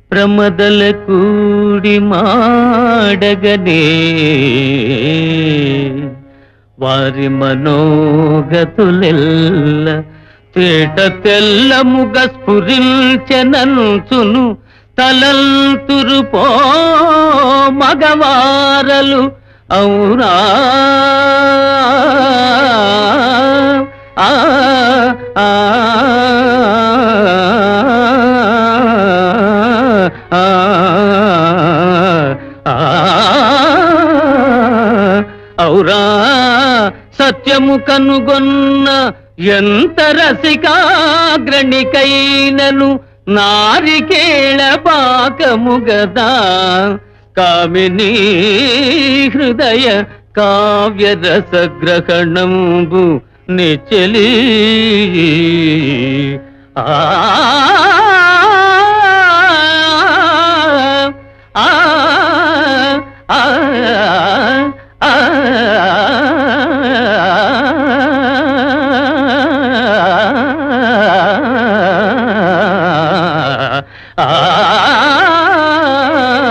ప్రమదల కూడి మాడగనే వారి మనోగతులెల్ల తేట తెల్లముగ స్ఫురించెనంచును తలంతురు పో మగవారలు అవునా ఆ, ఆ, ఆ, ఆ, ఔరా సత్యము కనుగొన్న ఎంత రసికాగ్రణికైనను నారికేళ పాకము గదా కామిని హృదయ కావ్య రసగ్రహణంబు నిచ్చలి ఆ ఆ ఆ ఆ ఆ